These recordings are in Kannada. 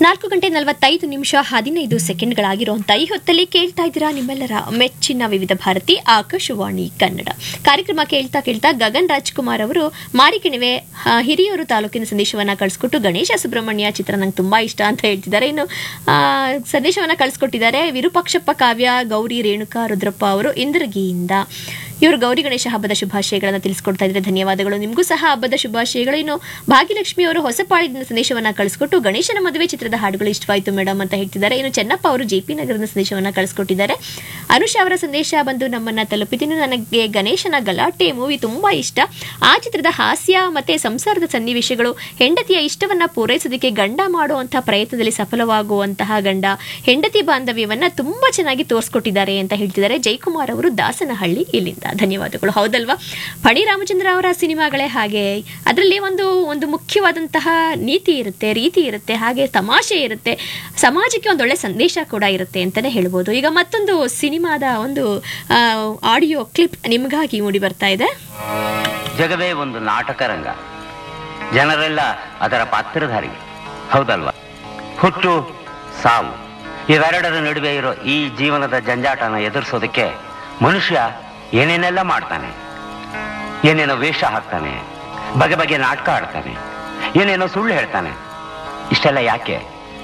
ನಾಲ್ಕು ಗಂಟೆ ನಲವತ್ತೈದು ನಿಮಿಷ ಹದಿನೈದು ಸೆಕೆಂಡ್ಗಳಾಗಿರುವಂತ ಈ ಹೊತ್ತಲ್ಲಿ ಕೇಳ್ತಾ ಇದ್ದೀರಾ ನಿಮ್ಮೆಲ್ಲರ ಮೆಚ್ಚಿನ ವಿವಿಧ ಭಾರತಿ ಆಕಾಶವಾಣಿ ಕನ್ನಡ ಕಾರ್ಯಕ್ರಮ ಕೇಳ್ತಾ ಕೇಳ್ತಾ ಗಗನ್ ರಾಜ್ಕುಮಾರ್ ಅವರು ಮಾರಿಕಿಣಿವೆ ಆ, ಹಿರಿಯೂರು ತಾಲೂಕಿನ ಸಂದೇಶವನ್ನ ಕಳಿಸ್ಕೊಟ್ಟು ಗಣೇಶ ಸುಬ್ರಹ್ಮಣ್ಯ ಚಿತ್ರ ನಂಗೆ ತುಂಬಾ ಇಷ್ಟ ಅಂತ ಹೇಳ್ತಿದ್ದಾರೆ ಇನ್ನು ಆ, ಸಂದೇಶವನ್ನ ಕಳಿಸ್ಕೊಟ್ಟಿದ್ದಾರೆ ವಿರೂಪಾಕ್ಷಪ್ಪ ಕಾವ್ಯ ಗೌರಿ ರೇಣುಕಾ ರುದ್ರಪ್ಪ ಅವರು ಇಂದ್ರಗಿಯಿಂದ ಇವರು ಗೌರಿ ಗಣೇಶ ಹಬ್ಬದ ಶುಭಾಶಯಗಳನ್ನು ತಿಳಿಸ್ಕೊಡ್ತಾ ಇದ್ದಾರೆ ಧನ್ಯವಾದಗಳು ನಿಮಗೂ ಸಹ ಹಬ್ಬದ ಶುಭಾಶಯಗಳು ಇನ್ನು ಭಾಗ್ಯಲಕ್ಷ್ಮಿ ಅವರು ಹೊಸಪಾಡಿನ ಸಂದೇಶವನ್ನ ಕಳಿಸ್ಕೊಟ್ಟು ಗಣೇಶನ ಮದುವೆ ಚಿತ್ರದ ಹಾಡುಗಳು ಇಷ್ಟವಾಯಿತು ಮೇಡಮ್ ಅಂತ ಹೇಳ್ತಿದ್ದಾರೆ ಇನ್ನು ಚೆನ್ನಪ್ಪ ಅವರು ಜೆ ಪಿ ನಗರದ ಸಂದೇಶವನ್ನ ಕಳಿಸ್ಕೊಟ್ಟಿದ್ದಾರೆ ಅನುಷ್ ಅವರ ಸಂದೇಶ ಬಂದು ನಮ್ಮನ್ನ ತಲುಪಿದ್ದೀನಿ ನನಗೆ ಗಣೇಶನ ಗಲಾಟೆ ಮೂವಿ ತುಂಬಾ ಇಷ್ಟ ಆ ಚಿತ್ರದ ಹಾಸ್ಯ ಮತ್ತೆ ಸಂಸಾರದ ಸನ್ನಿವೇಶಗಳು ಹೆಂಡತಿಯ ಇಷ್ಟವನ್ನ ಪೂರೈಸೋದಕ್ಕೆ ಗಂಡ ಮಾಡುವಂತಹ ಪ್ರಯತ್ನದಲ್ಲಿ ಸಫಲವಾಗುವಂತಹ ಗಂಡ ಹೆಂಡತಿ ಬಾಂಧವ್ಯವನ್ನ ತುಂಬಾ ಚೆನ್ನಾಗಿ ತೋರಿಸ್ಕೊಟ್ಟಿದ್ದಾರೆ ಅಂತ ಹೇಳ್ತಿದ್ದಾರೆ ಜಯಕುಮಾರ್ ಅವರು ದಾಸನಹಳ್ಳಿ ಇಲ್ಲಿಂದ ಧನ್ಯವಾದಗಳು ಹೌದಲ್ವಾ ಪಡಿ ರಾಮಚಂದ್ರ ಅವರ ಸಿನಿಮಾಗಳೇ ಹಾಗೆ ಅದರಲ್ಲಿ ಒಂದು ಒಂದು ಮುಖ್ಯವಾದಂತಹ ನೀತಿ ಇರುತ್ತೆ ರೀತಿ ಇರುತ್ತೆ ಹಾಗೆ ತಮಾಷೆ ಇರುತ್ತೆ ಸಮಾಜಕ್ಕೆ ಒಂದೊಳ್ಳೆ ಸಂದೇಶ ಕೂಡ ಇರುತ್ತೆ ಅಂತಾನೆ ಹೇಳ್ಬೋದು ಈಗ ಮತ್ತೊಂದು ಸಿನಿಮಾದ ಒಂದು ಆಡಿಯೋ ಕ್ಲಿಪ್ ನಿಮಗಾಗಿ ಮೂಡಿ ಬರ್ತಾ ಇದೆ ಜಗವೇ ಒಂದು ನಾಟಕ ರಂಗ ಜನರೆಲ್ಲ ಅದರ ಪಾತ್ರಧಾರಿ ಹೌದಲ್ವಾ ಹುಟ್ಟು ಸಾವು ಇವೆರಡರ ನಡುವೆ ಇರೋ ಈ ಜೀವನದ ಜಂಜಾಟನ ಎದುರಿಸೋದಕ್ಕೆ ಮನುಷ್ಯ ಏನೇನೆಲ್ಲ ಮಾಡ್ತಾನೆ ಏನೇನೋ ವೇಷ ಹಾಕ್ತಾನೆ ಬಗೆ ಬಗೆ ನಾಟಕ ಆಡ್ತಾನೆ ಏನೇನೋ ಸುಳ್ಳು ಹೇಳ್ತಾನೆ ಇಷ್ಟೆಲ್ಲ ಯಾಕೆ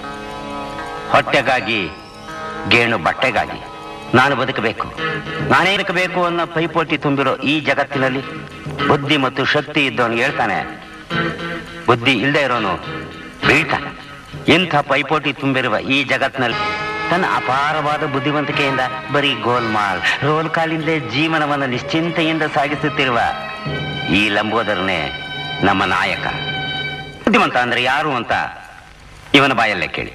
ಹೊಟ್ಟೆಗಾಗಿ ಗೇಣು ಬಟ್ಟೆಗಾಗಿ ನಾನು ಬದುಕಬೇಕು ನಾನೇ ಬದುಕಬೇಕು ಅನ್ನೋ ಪೈಪೋಟಿ ತುಂಬಿರೋ ಈ ಜಗತ್ತಿನಲ್ಲಿ ಬುದ್ಧಿ ಮತ್ತು ಶಕ್ತಿ ಇದ್ದವನು ಹೇಳ್ತಾನೆ ಬುದ್ಧಿ ಇಲ್ಲದೆ ಇರೋನು ಬೀಳ್ತಾನೆ ಇಂಥ ಪೈಪೋಟಿ ತುಂಬಿರುವ ಈ ಜಗತ್ತಿನಲ್ಲಿ ತನ್ನ ಅಪಾರವಾದ ಬುದ್ಧಿವಂತಿಕೆಯಿಂದ ಬರೀ ಗೋಲ್ಮಾಲ್ ರೋಲ್ ಕಾಲಿಂದ ಜೀವನವನ್ನು ನಿಶ್ಚಿಂತೆಯಿಂದ ಸಾಗಿಸುತ್ತಿರುವ ಈ ಲಂಬೋದರನೇ ನಮ್ಮ ನಾಯಕ ಬುದ್ಧಿವಂತ ಅಂದ್ರೆ ಯಾರು ಅಂತ ಇವನ ಬಾಯಲ್ಲೇ ಕೇಳಿ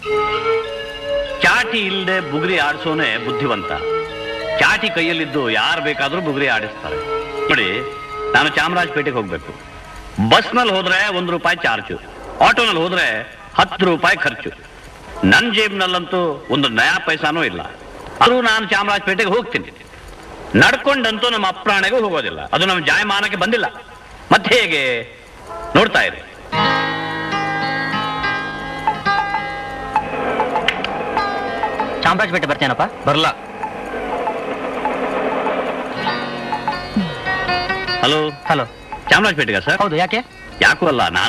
ಚಾಟಿ ಇಲ್ಲದೆ ಬುಗುರಿ ಆಡಿಸೋನೆ ಬುದ್ಧಿವಂತ ಚಾಟಿ ಕೈಯಲ್ಲಿದ್ದು ಯಾರು ಬೇಕಾದ್ರೂ ಬುಗುರಿ ಆಡಿಸ್ತಾರೆ ನೋಡಿ ನಾನು ಚಾಮರಾಜಪೇಟೆಗೆ ಹೋಗ್ಬೇಕು ಬಸ್ನಲ್ಲಿ ಹೋದ್ರೆ ಒಂದು ರೂಪಾಯಿ ಚಾರ್ಜು ಆಟೋನಲ್ಲಿ ಹೋದ್ರೆ ಹತ್ತು ರೂಪಾಯಿ ಖರ್ಚು ನನ್ನ ಜೇಬ್ನಲ್ಲಂತೂ ಒಂದು ನಯಾ ಪೈಸಾನೂ ಇಲ್ಲ ಆದ್ರೂ ನಾನು ಚಾಮರಾಜಪೇಟೆಗೆ ಹೋಗ್ತೀನಿ ನಡ್ಕೊಂಡಂತೂ ನಮ್ಮ ಅಪ್ರಾಣೆಗೂ ಹೋಗೋದಿಲ್ಲ ಅದು ನಮ್ಮ ಜಾಯಮಾನಕ್ಕೆ ಬಂದಿಲ್ಲ ಮತ್ತೆ ಹೇಗೆ ನೋಡ್ತಾ ಇರಿ ಚಾಮರಾಜಪೇಟೆ ಬರ್ತೇನಪ್ಪ ಬರಲ್ಲ ಹಲೋ ಹಲೋ ಚಾಮರಾಜಪೇಟೆಗ ಸರ್ ಹೌದು ಯಾಕೆ ಯಾಕೂ ಅಲ್ಲ ನಾನು